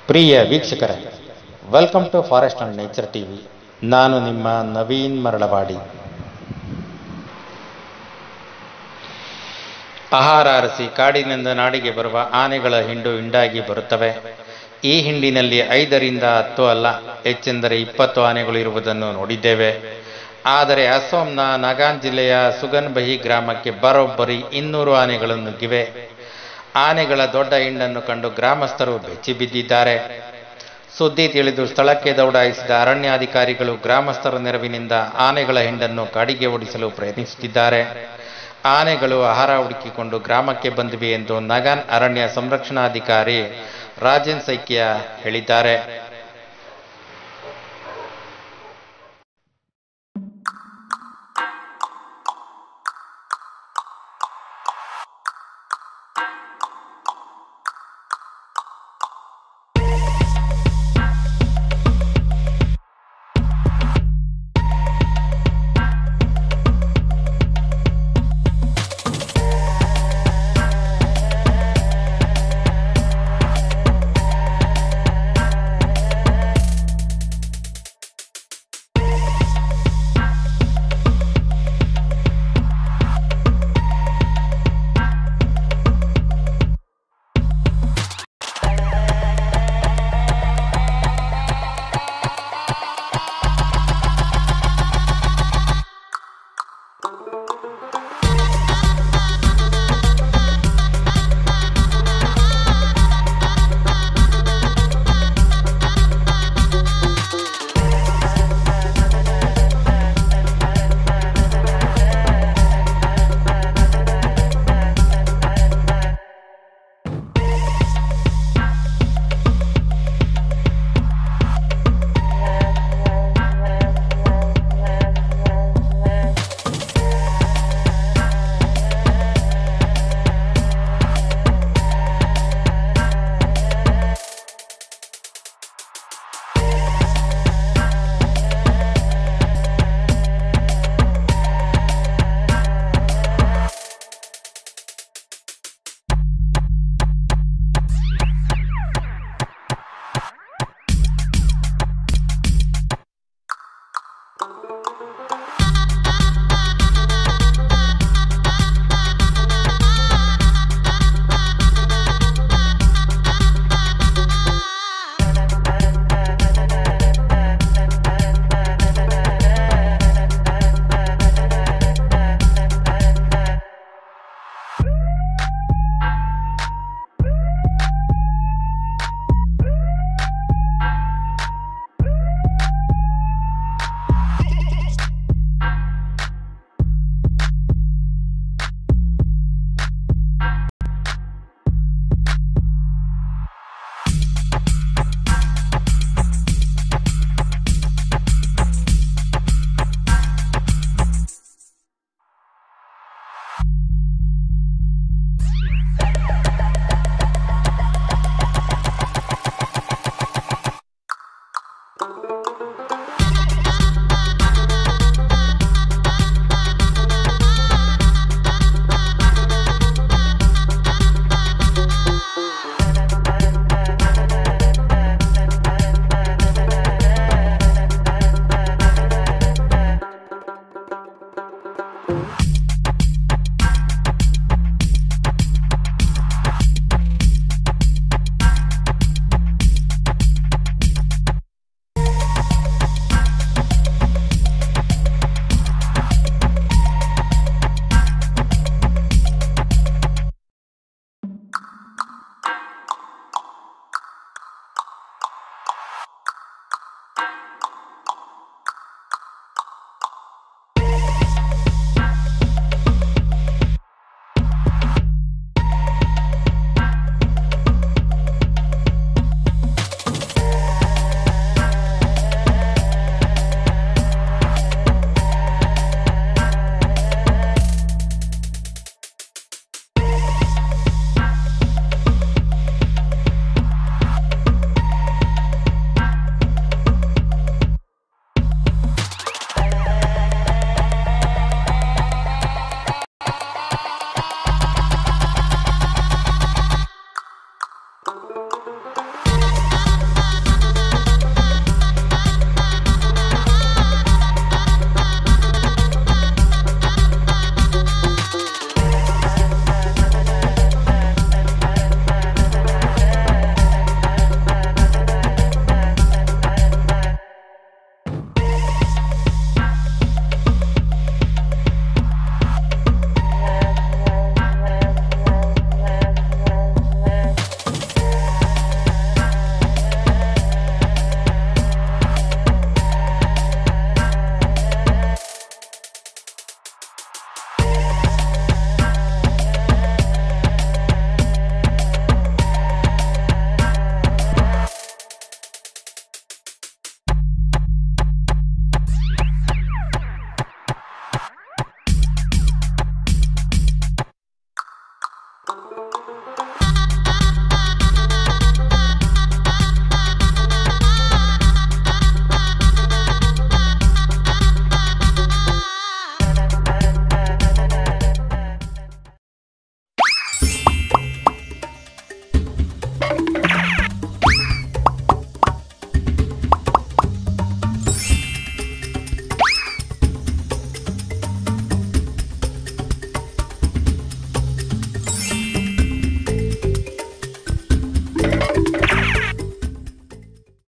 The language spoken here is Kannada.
ಪ್ರಿಯ ವೀಕ್ಷಕರೇ welcome to forest and nature TV ನಾನು ನಿಮ್ಮ ನವೀನ್ ಮರಳವಾಡಿ ಆಹಾರ ಅರಸಿ ಕಾಡಿನಿಂದ ನಾಡಿಗೆ ಬರುವ ಆನೆಗಳ ಹಿಂಡು ಹಿಂಡಾಗಿ ಬರುತ್ತವೆ ಈ ಹಿಂಡಿನಲ್ಲಿ ಐದರಿಂದ ಹತ್ತು ಅಲ್ಲ ಹೆಚ್ಚೆಂದರೆ ಇಪ್ಪತ್ತು ಆನೆಗಳು ಇರುವುದನ್ನು ನೋಡಿದ್ದೇವೆ ಆದರೆ ಅಸ್ಸಾಂನ ನಗಾನ್ ಜಿಲ್ಲೆಯ ಸುಗನ್ಬಹಿ ಗ್ರಾಮಕ್ಕೆ ಬರೋಬ್ಬರಿ ಇನ್ನೂರು ಆನೆಗಳು ನುಗ್ಗಿವೆ ಆನೆಗಳ ದೊಡ್ಡ ಹಿಂಡನ್ನು ಕಂಡು ಗ್ರಾಮಸ್ಥರು ಬೆಚ್ಚಿ ಬಿದ್ದಿದ್ದಾರೆ ಸುದ್ದಿ ತಿಳಿದು ಸ್ಥಳಕ್ಕೆ ದೌಡಾಯಿಸಿದ ಅರಣ್ಯಾಧಿಕಾರಿಗಳು ಗ್ರಾಮಸ್ಥರ ನೆರವಿನಿಂದ ಆನೆಗಳ ಹಿಂಡನ್ನು ಕಾಡಿಗೆ ಓಡಿಸಲು ಪ್ರಯತ್ನಿಸುತ್ತಿದ್ದಾರೆ ಆನೆಗಳು ಆಹಾರ ಹುಡುಕಿಕೊಂಡು ಗ್ರಾಮಕ್ಕೆ ಬಂದಿವೆ ಎಂದು ನಗಾನ್ ಅರಣ್ಯ ಸಂರಕ್ಷಣಾಧಿಕಾರಿ ರಾಜನ್ ಸೈಕ್ಯ ಹೇಳಿದ್ದಾರೆ